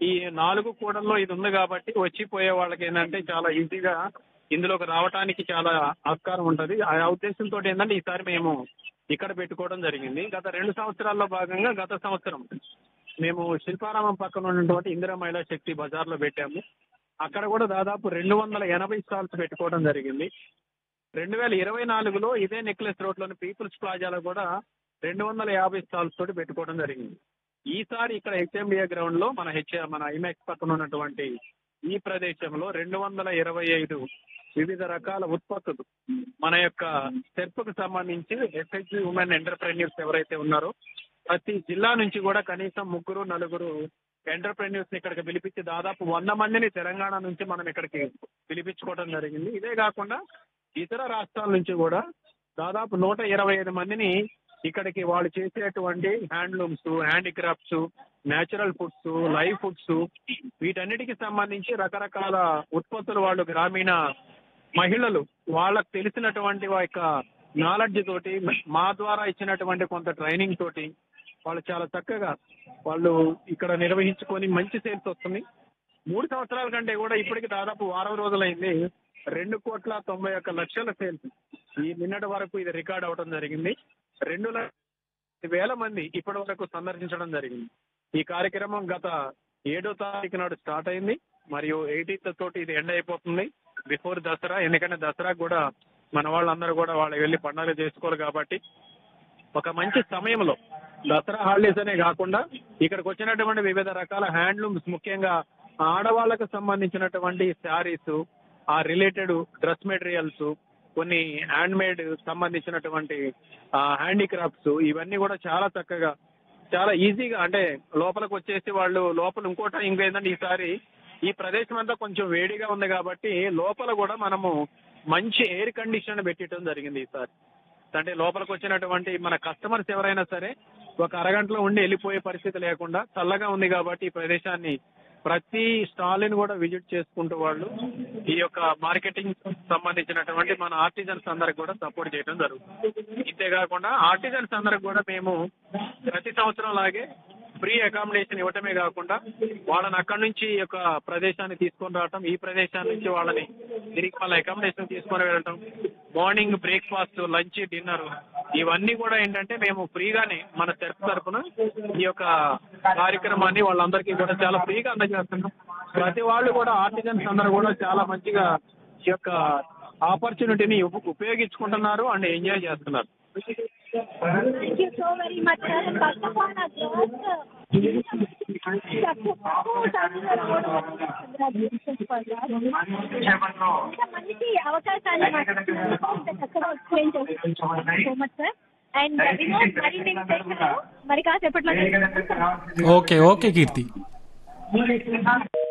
ఈ నాలుగు కూడల్లో ఇది ఉంది కాబట్టి వచ్చిపోయే వాళ్ళకి ఏంటంటే చాలా ఈజీగా ఇందులోకి రావడానికి చాలా ఆస్కారం ఉంటది ఆ ఉద్దేశంతో ఏంటంటే ఈసారి మేము ఇక్కడ పెట్టుకోవడం జరిగింది గత రెండు సంవత్సరాల్లో భాగంగా గత సంవత్సరం మేము శిల్పారామం పక్కన ఉన్నటువంటి ఇందిరా మహిళా శక్తి బజార్ లో పెట్టాము అక్కడ కూడా దాదాపు రెండు వందల ఎనభై స్టాల్స్ పెట్టుకోవడం జరిగింది రెండు వేల ఇరవై నాలుగులో ఇదే నెక్లెస్ రోడ్ లోని పీపుల్స్ ప్లాజాలో కూడా రెండు వందల యాభై స్టాల్స్ తోటి పెట్టుకోవడం జరిగింది ఈసారి ఇక్కడ హెచ్ఎండిఏ గ్రౌండ్ లో మన హెచ్ మన ఐమాక్స్ పక్కన ఉన్నటువంటి ఈ ప్రదేశంలో రెండు వందల ఇరవై ఐదు వివిధ రకాల ఉత్పత్తులు మన యొక్క స్టెప్ కు సంబంధించి ఎస్హెచ్జి ఉమెన్ ఎంటర్ప్రెన్యూర్స్ ఎవరైతే ఉన్నారో ప్రతి జిల్లా నుంచి కూడా కనీసం ముగ్గురు నలుగురు ఎంటర్ప్రెన్యూర్స్ ఇక్కడికి పిలిపించి దాదాపు వంద మందిని తెలంగాణ నుంచి మనం ఇక్కడికి పిలిపించుకోవడం జరిగింది ఇదే కాకుండా ఇతర రాష్ట్రాల నుంచి కూడా దాదాపు నూట ఇరవై ఐదు మందిని ఇక్కడికి వాళ్ళు చేసేటువంటి handlooms handicrafts natural foods live foods వీటన్నిటికి సంబంధించి రకరకాల ఉత్పత్తులు వాళ్ళు గ్రామీణ మహిళలు వాళ్ళకు తెలిసినటువంటి వా యొక్క నాలెడ్జ్ తోటి మా ద్వారా ఇచ్చినటువంటి కొంత ట్రైనింగ్ తోటి వాళ్ళు చాలా చక్కగా వాళ్ళు ఇక్కడ నిర్వహించుకొని మంచి సేల్స్ వస్తుంది మూడు సంవత్సరాల కంటే కూడా ఇప్పటికి దాదాపు వారం రోజులైంది రెండు కోట్ల తొంభై ఒక్క లక్షల సేల్స్ ఈ నిన్నటి వరకు ఇది రికార్డ్ అవడం జరిగింది రెండు లక్ష వేల మంది ఇప్పటి వరకు సందర్శించడం జరిగింది ఈ కార్యక్రమం గత ఏడో తారీఖు నాడు స్టార్ట్ అయింది మరియు ఎయిటీన్త్ తోటి ఇది ఎండ్ అయిపోతుంది బిఫోర్ దసరా ఎందుకంటే దసరా కూడా మన వాళ్ళందరూ కూడా వాళ్ళు వెళ్ళి పండుగ చేసుకోవాలి కాబట్టి ఒక మంచి సమయంలో దసరా హాలిడేస్ అనే కాకుండా ఇక్కడికి వచ్చినటువంటి వివిధ రకాల హ్యాండ్లూమ్స్ ముఖ్యంగా ఆడవాళ్ళకు సంబంధించినటువంటి శారీస్ ఆ రిలేటెడ్ డ్రెస్ మెటీరియల్స్ కొన్ని హ్యాండ్ మేడ్ సంబంధించినటువంటి హ్యాండీక్రాఫ్ట్స్ ఇవన్నీ కూడా చాలా చక్కగా చాలా ఈజీగా అంటే లోపలికి వచ్చేసి వాళ్ళు లోపల ఇంకోట ఇంకేంటంటే ఈసారి ఈ ప్రదేశం అంతా కొంచెం వేడిగా ఉంది కాబట్టి లోపల కూడా మనము మంచి ఎయిర్ కండిషన్ పెట్టడం జరిగింది ఈసారి అంటే లోపలికి వచ్చినటువంటి మన కస్టమర్స్ ఎవరైనా సరే ఒక అరగంటలో ఉండి వెళ్ళిపోయే పరిస్థితి లేకుండా చల్లగా ఉంది కాబట్టి ఈ ప్రదేశాన్ని ప్రతి స్టాల్ ని కూడా విజిట్ చేసుకుంటూ వాళ్ళు ఈ యొక్క మార్కెటింగ్ సంబంధించినటువంటి మన ఆర్టిజన్స్ అందరికి కూడా సపోర్ట్ చేయడం జరుగుతుంది ఇంతేకాకుండా ఆర్టిజన్స్ అందరికి కూడా మేము ప్రతి సంవత్సరం లాగే ఫ్రీ అకామిడేషన్ ఇవ్వటమే కాకుండా వాళ్ళని అక్కడి నుంచి ఈ యొక్క ప్రదేశాన్ని తీసుకొని రావటం ఈ ప్రదేశాన్ని నుంచి వాళ్ళని తిరిగి వాళ్ళ అకామిడేషన్ తీసుకొని వెళ్ళటం మార్నింగ్ బ్రేక్ఫాస్ట్ లంచ్ డిన్నర్ ఇవన్నీ కూడా ఏంటంటే మేము ఫ్రీగానే మన సెర్ఫ్ తరఫున ఈ యొక్క కార్యక్రమాన్ని వాళ్ళందరికీ కూడా చాలా ఫ్రీగా అందజేస్తున్నాం ప్రతి వాళ్ళు కూడా ఆర్టిజన్స్ అందరూ కూడా చాలా మంచిగా ఈ యొక్క ఆపర్చునిటీని ఉప్- ఉపయోగించుకుంటున్నారు అండ్ ఎంజాయ్ చేస్తున్నారు Thank you so very much, sir. And first of all, our growth, uh, congratulations for that. ఇంత మంచి అవకాశాన్ని మాకు ఇచ్చినందుకు ఇంత చక్కగా ఎక్స్ప్లెయిన్ చేస్తున్నారు so much sir and Vinod మరి నేను చేశాను మరి కాసేపట్లో ఓకే ఓకే కీర్తి